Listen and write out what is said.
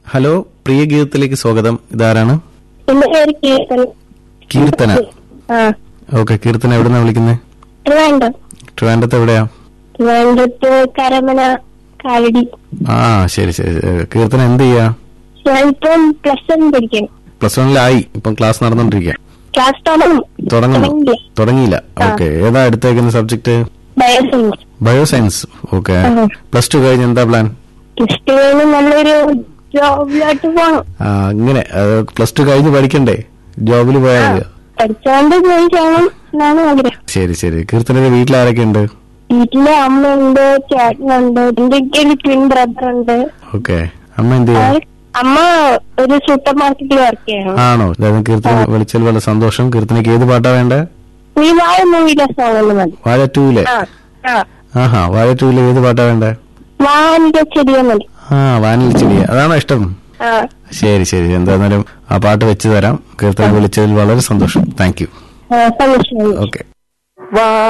Hello പ്രിയ ഗീതത്തിലേക്ക് സ്വാഗതം ഇതാരാണ് എന്റെ പേര് കീർത്തൻ കീർത്തന ആ ഓക്കെ കീർത്തന എവിടുന്നാ വിളിക്കുന്നത് ട്രിവാൻഡ്രം ട്രിവാൻഡത്ത് എവിടെയാ ട്രിവാൻഡ്രത്ത് കരമന കാലടി ആ ശരി ശരി ശരി. കീർത്തന എന്ത് ചെയ്യാ ഞാനിപ്പം പ്ലസ് വൺ പഠിക്കണം പ്ലസ് വണ്ണിലായി ഇപ്പം ക്ലാസ് നടന്നുകൊണ്ടിരിക്കുക ക്ലാസ് തുടങ്ങും തുടങ്ങുന്നു തുടങ്ങിയില്ല. തുടങ്ങിയില്ല ഓക്കെ ഏതാ എടുത്തേക്കുന്ന സബ്ജക്ട് ബയോസയൻസ് ബയോസയൻസ് ഓക്കെ ആ. പ്ലസ് ടു കഴിഞ്ഞ് എന്താ പ്ലാൻ പ്ലസ് ടു കഴിഞ്ഞ് നല്ലൊരു ജോബിലോട്ട് പോകണം ആ അങ്ങനെ പ്ലസ് ടു കഴിഞ്ഞ് പഠിക്കണ്ടേ ജോബിൽ പോയാൽ മതിയോ പഠിച്ചോണ്ട് ജോലി ചെയ്യണം എന്നാണ് ആഗ്രഹം ശരി ശരി കീർത്തനയുടെ വീട്ടിൽ ആരൊക്കെ ഉണ്ട് വീട്ടില് അമ്മയുണ്ട് ചേട്ടനുണ്ട് എന്റെ ഒരു ട്വിൻ ബ്രദർ ഉണ്ട് ഓക്കെ അമ്മ എന്ത് ചെയ്യാ അവര്- അമ്മ ഒരു സൂപ്പർ മാർക്കറ്റിൽ വർക്ക് ചെയ്യണം ആണോ അതായത് കീർത്തന വിളിച്ചതിൽ വളരെ സന്തോഷം കീർത്തനയ്ക്ക് ഏത് പാട്ടാ വേണ്ടേ ഈ വായ മൂവിയിലെ സോങ് ഒന്ന് മതി വാഴ ടൂലെ ആ ആ ആഹാ വാഴ ടൂലെ ഏത് പാട്ടാ വേണ്ടേ വാനിന്റെ ചെടിയ മതി ആ വാനിൽ ചെടി അതാണോ ഇഷ്ടം ആ ശരി ശരി എന്തായിരുന്നാലും ആ പാട്ട് വെച്ച് തരാം കീർത്തന വിളിച്ചതിൽ വളരെ സന്തോഷം താങ്ക് യു ആ, സന്തോഷം ഓക്കെ വാ